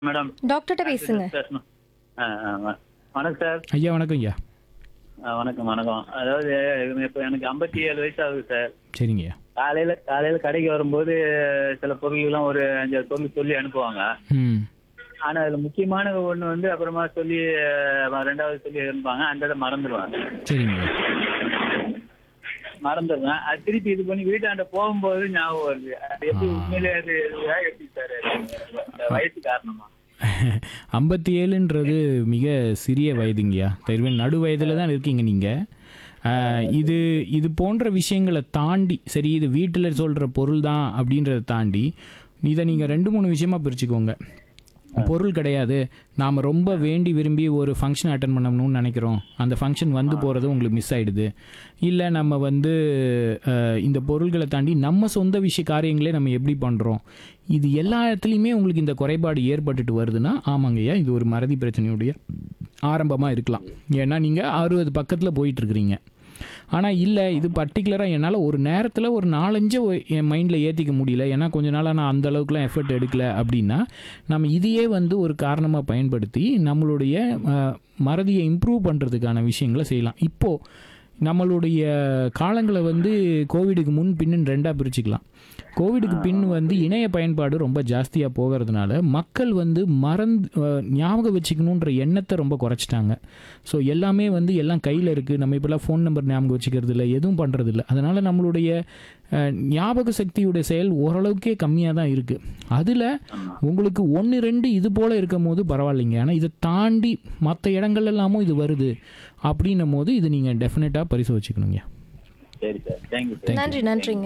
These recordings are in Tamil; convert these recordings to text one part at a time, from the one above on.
மேடம் டாக்டர்கிட்ட பேசுங்க பேசணும் ஆ, ஆ, வ- வணக்கம் சார் ஐயா வணக்கம் ஐயா ஆ, வணக்கம் வணக்கம் அதாவது இப்போ எனக்கு ஐம்பத்தி ஏழு வயசு ஆகுது சார் சரிங்க ஐயா காலையில காலையில கடைக்கு வரும்போது சில பொருள்கள்லாம் ஒரு அஞ்சாறு பொருள் சொல்லி அனுப்புவாங்க ம் ஆனா அதுல முக்கியமான ஒண்ணு வந்து அப்புறமா சொல்லி அஹ், ரெண்டாவது சொல்லி அனுப்புவாங்க அந்த இதை மறந்துடுவாங்க சரிங்க ஐயா மறந்துடுவேன் அது திருப்பி இது பண்ணி வீட்டாண்ட போகும்போது ஞாபகம் வருது அது எப்படி உண்மையிலே அது இதுவா? எப்படி சார் அது? இந்த வயசு காரணமா ஐம்பத்தி ஏழுன்றது மிக சிறிய வயதுங்கய்யா தெரியும் நடு வயதில் தான் இருக்கீங்க நீங்கள் இது இது போன்ற விஷயங்களை தாண்டி சரி இது வீட்டில் சொல்கிற பொருள் தான் அப்படின்றத தாண்டி இதை நீங்கள் ரெண்டு மூணு விஷயமா பிரிச்சுக்கோங்க பொருள் கிடையாது நாம் ரொம்ப வேண்டி விரும்பி ஒரு ஃபங்க்ஷன் அட்டன் பண்ணணும்னு நினைக்கிறோம் அந்த ஃபங்க்ஷன் வந்து போகிறது உங்களுக்கு மிஸ் ஆகிடுது இல்லை நம்ம வந்து அஹ், இந்த பொருள்களை தாண்டி நம்ம சொந்த விஷய காரியங்களே நம்ம எப்படி பண்ணுறோம் இது எல்லா இடத்துலையுமே உங்களுக்கு இந்த குறைபாடு ஏற்பட்டுட்டு வருதுன்னா ஆமாங்கய்யா இது ஒரு மறதி பிரச்சனையுடைய ஆரம்பமாக இருக்கலாம் ஏன்னா நீங்கள் அறுபது பக்கத்தில் போயிட்டுருக்கிறீங்க ஆனால் இல்லை இது பர்டிகுலராக என்னால் ஒரு நேரத்தில் ஒரு நாலஞ்சு ஒ- என் மைண்டில் ஏற்றிக்க முடியல ஏன்னா கொஞ்ச நாளாக நான் அந்த அளவுக்குலாம் எஃபர்ட் எடுக்கல அப்படின்னா நம்ம இதையே வந்து ஒரு காரணமாக பயன்படுத்தி நம்மளுடைய அஹ், மறதியை இம்ப்ரூவ் பண்ணுறதுக்கான விஷயங்களை செய்யலாம் இப்போது நம்மளுடைய காலங்களை வந்து கோவிடுக்கு முன் பின்னு ரெண்டாக பிரிச்சுக்கலாம் கோவிடுக்கு பின் வந்து இணைய பயன்பாடு ரொம்ப ஜாஸ்தியாக போகிறதுனால மக்கள் வந்து மறந்து அஹ், ஞாபகம் வச்சுக்கணுன்ற எண்ணத்தை ரொம்ப குறைச்சிட்டாங்க ஸோ எல்லாமே வந்து எல்லாம் கையில் இருக்குது நம்ம இப்போல்லாம் ஃபோன் நம்பர் ஞாபகம் வச்சுக்கிறது இல்லை எதுவும் பண்ணுறது இல்லை அதனால் நம்மளுடைய அஹ், ஞாபக சக்தியுடைய செயல் ஓரளவுக்கே கம்மியாக தான் இருக்குது அதில் உங்களுக்கு ஒன்று ரெண்டு இது போல் இருக்கும் போது பரவாயில்லைங்க ஆனால் இதை தாண்டி மற்ற இடங்கள் எல்லாமும் இது வருது அப்படின்னும் போது இது நீங்கள் டெஃபினட்டாக பரிசு வச்சுக்கணுங்க சரி சார் தேங்க்யூ சார் நன்றி நன்றிங்க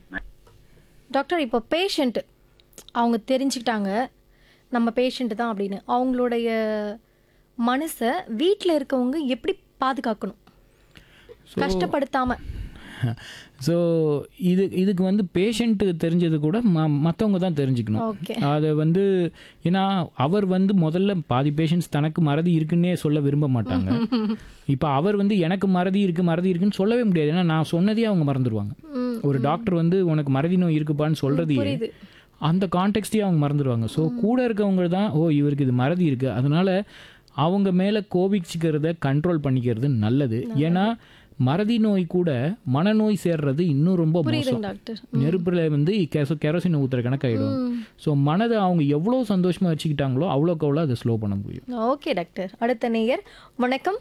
டாக்டர் இப்போ பேஷண்ட் அவங்க தெரிஞ்சுக்கிட்டாங்க நம்ம பேஷண்ட் தான் அப்படின்னு அவங்களுடைய மனசை வீட்டில் இருக்கவங்க எப்படி பாதுகாக்கணும் கஷ்டப்படுத்தாம ஸோ இது இதுக்கு வந்து பேஷண்ட்டு தெரிஞ்சது கூட ம மற்றவங்க தான் தெரிஞ்சுக்கணும் ஓகே அதை வந்து ஏன்னா அவர் வந்து முதல்ல பாதி பேஷண்ட்ஸ் தனக்கு மறதி இருக்குன்னே சொல்ல விரும்ப மாட்டாங்க இப்போ அவர் வந்து எனக்கு மறதி இருக்கு மறதி இருக்குன்னு சொல்லவே முடியாது ஏன்னா நான் சொன்னதே அவங்க மறந்துடுவாங்க ம், ஒரு டாக்டர் வந்து உனக்கு மறதி நோய் இருக்குப்பான்னு சொல்றதையே புரியுது அந்த கான்டெக்ட்டையே அவங்க மறந்துடுவாங்க ஸோ கூட இருக்கவங்க தான் ஓ இவருக்கு இது மறதி இருக்கு அதனால அவங்க மேலே கோபிச்சுக்கிறத கண்ட்ரோல் பண்ணிக்கிறது நல்லது ஏன்னா மறதி நோய் கூட மனநோய் சேர்றது இன்னும் ரொம்ப மோசம் புரியுதுங்க டாக்டர் நெருப்புல வந்து கெரோ கெரோசின் ஊத்துற கணக்காயிடும் ம். ஸோ மனதை அவங்க எவ்வளோ சந்தோஷமா வச்சுக்கிட்டாங்களோ அவ்வளோக்கு அவ்வளோ அதை ஸ்லோ பண்ண முடியும் ஓகே டாக்டர் அடுத்த நேயர் வணக்கம்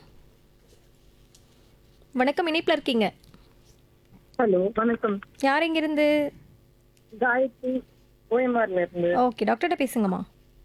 வணக்கம் இணைப்பில் இருக்கீங்க ஹலோ வணக்கம் யார் இங்கிருந்து காயத்ரி ஓஎம்ஆர்ல இருந்து ஓகே டாக்டர்கிட்ட பேசுங்கம்மா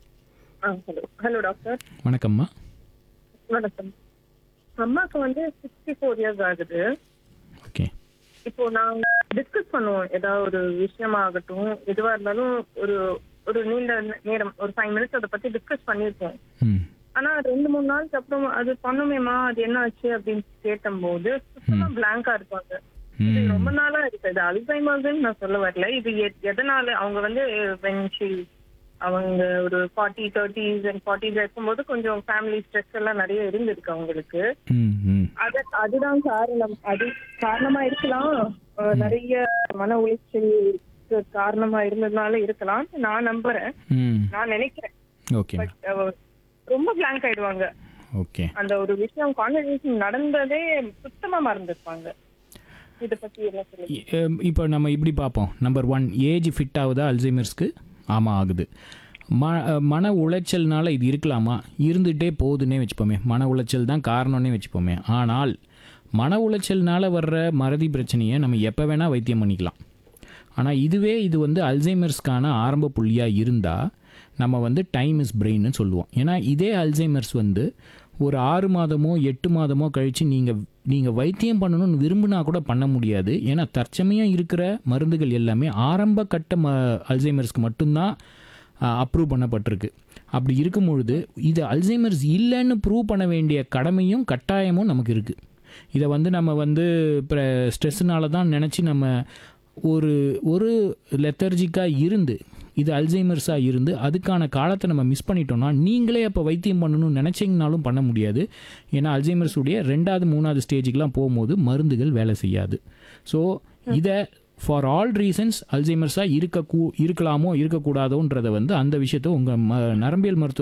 ஆ ஹலோ ஹலோ டாக்டர் வணக்கம்மா வணக்கம் அம்மாக்கு வந்து சிக்ஸ்டி ஃபோர் இயர்ஸ் ஆகுது ஓகே இப்போ நாங்க டிஸ்கஸ் பண்ணுவோம் ஏதாவது ஒரு விஷயமாகட்டும் எதுவா இருந்தாலும் ஒரு ஒரு நீண்ட நேரம் ஒரு ஃபைவ் மினிட்ஸ் அதை பத்தி டிஸ்கஸ் பண்ணியிருப்போம் ம் ஆனா ரெண்டு மூணு நாளுக்கு அப்புறம் அது பண்ணுமேமா அது என்ன ஆச்சு அப்படின்னு கேட்டபோது சுத்தமா பிளாங்கா இருப்பாங்க இது ம் ரொம்ப நாளா இருக்கு இது அல்சைமர்ஸ்ன்னு நான் சொல்ல வரல இது எ- எதனால அவங்க வந்து when she அவங்க ஒரு ஃபார்ட்டி தேர்ட்டிஸ் அண்ட் ஃபார்ட்டிஸ் இருக்கும்போது கொஞ்சம் ஃபேமிலி ஸ்ட்ரெஸ் எல்லாம் நிறைய இருந்திருக்கு அவங்களுக்கு ம் ம் அது அதுதான் காரணம் அது காரணமா இருக்கலாம் அஹ் நிறைய மன உளைச்சலுக்கு காரணமா இருந்ததுனால இருக்கலாம் நான் நம்புறேன் ம் நான் நினைக்கிறேன் ஓகே பட் ரொம்ப பிளாங்க் ஆயிடுவாங்க ஓகே அந்த ஒரு விஷயம் கான்வர்சேஷன் நடந்ததே சுத்தமா மறந்துருப்பாங்க இத பத்தி என்ன சொல்லுங்க இப்போ நம்ம இப்படி பார்ப்போம் நம்பர் ஒன் ஏஜ் ஃபிட் ஆகுதா அல்சைமர்ஸ்க்கு ஆமாம் ஆகுது ம மன உளைச்சல்னால இது இருக்கலாமா இருந்துகிட்டே போகுதுன்னே வச்சுப்போமே மன உளைச்சல் தான் காரணம்னே வச்சுப்போமே ஆனால் மன உளைச்சல்னால வர்ற மறதி பிரச்சனையை நம்ம எப்போ வேணால் வைத்தியம் பண்ணிக்கலாம் ஆனால் இதுவே இது வந்து அல்சைமர்ஸ்க்கான ஆரம்ப புள்ளியாக இருந்தால் நம்ம வந்து டைம் இஸ் பிரெயின்னு சொல்லுவோம் ஏன்னா இதே அல்சைமர்ஸ் வந்து ஒரு ஆறு மாதமோ எட்டு மாதமோ கழித்து நீங்கள் நீங்கள் வைத்தியம் பண்ணணும்னு விரும்பினா கூட பண்ண முடியாது ஏன்னா தற்சமயம் இருக்கிற மருந்துகள் எல்லாமே ஆரம்ப கட்ட ம அல்சைமர்ஸ்க்கு மட்டும்தான் அப்ரூவ் பண்ணப்பட்டிருக்கு அப்படி இருக்கும் பொழுது இது அல்சைமர்ஸ் இல்லைன்னு ப்ரூவ் பண்ண வேண்டிய கடமையும் கட்டாயமும் நமக்கு இருக்குது இதை வந்து நம்ம வந்து இப்போ ஸ்ட்ரெஸ்ஸுனால தான் நினச்சி நம்ம ஒரு ஒரு லெத்தர்ஜிக்காக இருந்து இது அல்சைமர்ஸாக இருந்து அதுக்கான காலத்தை நம்ம மிஸ் பண்ணிட்டோம்னா நீங்களே அப்போ வைத்தியம் பண்ணணும்னு நினச்சிங்கனாலும் பண்ண முடியாது ஏன்னா அல்சைமர்ஸ் உடைய ரெண்டாவது மூணாவது ஸ்டேஜுக்கெலாம் போகும்போது மருந்துகள் வேலை செய்யாது ஸோ இதை ஃபார் ஆல் ரீசன்ஸ் அல்சைமர்ஸாக இருக்க கூ இருக்கலாமோ இருக்கக்கூடாதோன்றதை வந்து அந்த விஷயத்த உங்கள் ம நரம்பியல் மருத்துவ